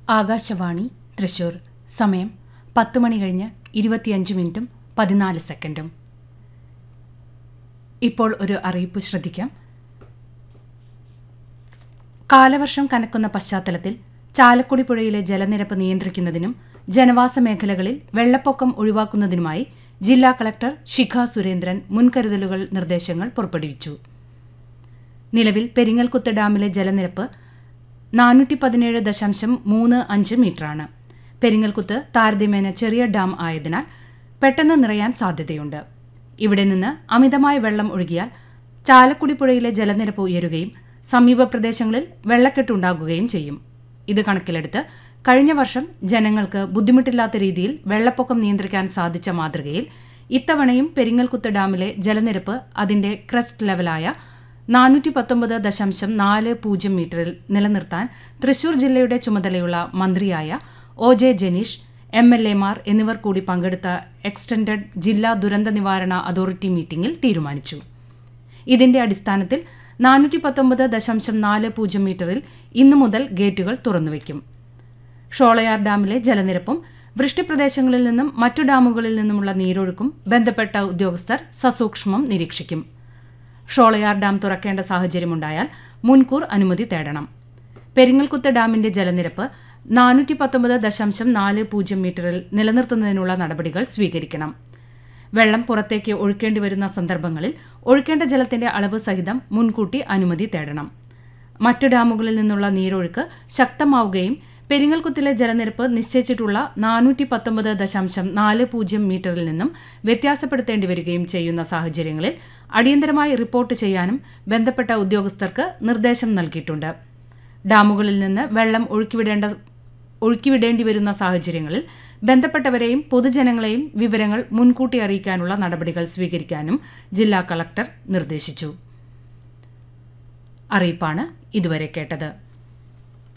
ആകാശവാണി തൃശൂർ സമയം പത്ത് മണി കഴിഞ്ഞ് ഇരുപത്തിയഞ്ച് മിനിറ്റും പതിനാല് സെക്കൻഡും ഇപ്പോൾ ഒരു അറിയിപ്പ് ശ്രദ്ധിക്കാം കാലവർഷം കനക്കുന്ന പശ്ചാത്തലത്തിൽ ചാലക്കുടി പുഴയിലെ ജലനിരപ്പ് നിയന്ത്രിക്കുന്നതിനും ജനവാസ മേഖലകളിൽ വെള്ളപ്പൊക്കം ഒഴിവാക്കുന്നതിനുമായി ജില്ലാ കളക്ടർ ശിഖ സുരേന്ദ്രൻ മുൻകരുതലുകൾ നിർദ്ദേശങ്ങൾ പുറപ്പെടുവിച്ചു നിലവിൽ പെരിങ്ങൽകുത്ത് ഡാമിലെ ജലനിരപ്പ് നാനൂറ്റി പതിനേഴ് ദശാംശം മൂന്ന് അഞ്ച് മീറ്ററാണ് പെരിങ്ങൽകുത്ത് താരതമ്യേന ചെറിയ ഡാം ആയതിനാൽ പെട്ടെന്ന് നിറയാൻ സാധ്യതയുണ്ട് ഇവിടെ നിന്ന് അമിതമായ വെള്ളം ഒഴുകിയാൽ ചാലക്കുടി പുഴയിലെ ജലനിരപ്പ് ഉയരുകയും സമീപ പ്രദേശങ്ങളിൽ വെള്ളക്കെട്ടുണ്ടാകുകയും ചെയ്യും ഇത് കണക്കിലെടുത്ത് കഴിഞ്ഞ വർഷം ജനങ്ങൾക്ക് ബുദ്ധിമുട്ടില്ലാത്ത രീതിയിൽ വെള്ളപ്പൊക്കം നിയന്ത്രിക്കാൻ സാധിച്ച മാതൃകയിൽ ഇത്തവണയും പെരിങ്ങൽകുത്ത് ഡാമിലെ ജലനിരപ്പ് അതിന്റെ ക്രസ്റ്റ് ലെവലായ നാനൂറ്റി പത്തൊമ്പത് ദശാംശം നാല് പൂജ്യം മീറ്ററിൽ നിലനിർത്താൻ തൃശൂർ ജില്ലയുടെ ചുമതലയുള്ള മന്ത്രിയായ O J Janeesh M L എമാർ എന്നിവർ കൂടി പങ്കെടുത്ത എക്സ്റ്റൻഡഡ് ജില്ലാ ദുരന്ത നിവാരണ അതോറിറ്റി മീറ്റിംഗിൽ തീരുമാനിച്ചു ഇതിന്റെ അടിസ്ഥാനത്തിൽ നാനൂറ്റി പത്തൊമ്പത് ദശാംശം നാല് പൂജ്യം മീറ്ററിൽ ഇന്നു മുതൽ ഗേറ്റുകൾ തുറന്നുവയ്ക്കും ഷോളയാർ ഡാമിലെ ജലനിരപ്പും വൃഷ്ടിപ്രദേശങ്ങളിൽ നിന്നും മറ്റു ഡാമുകളിൽ നിന്നുമുള്ള നീരൊഴുക്കും ബന്ധപ്പെട്ട ഉദ്യോഗസ്ഥർ സസൂക്ഷ്മം നിരീക്ഷിക്കും ഷോളയാർ ഡാം തുറക്കേണ്ട സാഹചര്യമുണ്ടായാൽ മുൻകൂർ അനുമതി തേടണം പെരിങ്ങൽകുത്ത് ഡാമിന്റെ ജലനിരപ്പ് നാനൂറ്റി പത്തൊമ്പത് ദശാംശം നാല് പൂജ്യം മീറ്ററിൽ നിലനിർത്തുന്നതിനുള്ള നടപടികൾ സ്വീകരിക്കണം വെള്ളം പുറത്തേക്ക് ഒഴുക്കേണ്ടി വരുന്ന സന്ദർഭങ്ങളിൽ ഒഴുക്കേണ്ട ജലത്തിന്റെ അളവ് സഹിതം മുൻകൂട്ടി അനുമതി തേടണം മറ്റു ഡാമുകളിൽ നിന്നുള്ള നീരൊഴുക്ക് ശക്തമാവുകയും പെരിങ്ങൽകുത്തിലെ ജലനിരപ്പ് നിശ്ചയിച്ചിട്ടുള്ള നാനൂറ്റി പത്തൊമ്പത് ദശാംശം നാല് പൂജ്യം മീറ്ററിൽ നിന്നും വ്യത്യാസപ്പെടുത്തേണ്ടി വരികയും ചെയ്യുന്ന സാഹചര്യങ്ങളിൽ അടിയന്തരമായി റിപ്പോർട്ട് ചെയ്യാനും ബന്ധപ്പെട്ട ഉദ്യോഗസ്ഥർക്ക് നിർദ്ദേശം നൽകിയിട്ടുണ്ട് ഡാമുകളിൽ നിന്ന് വെള്ളം ഒഴുക്കിവിടേണ്ട ഒഴുക്കിവിടേണ്ടി വരുന്ന സാഹചര്യങ്ങളിൽ ബന്ധപ്പെട്ടവരെയും പൊതുജനങ്ങളെയും വിവരങ്ങൾ മുൻകൂട്ടി അറിയിക്കാനുള്ള നടപടികൾ സ്വീകരിക്കാനും ജില്ലാ കളക്ടർ നിർദ്ദേശിച്ചു അറിയിപ്പാണ് ഇതുവരെ കേട്ടത്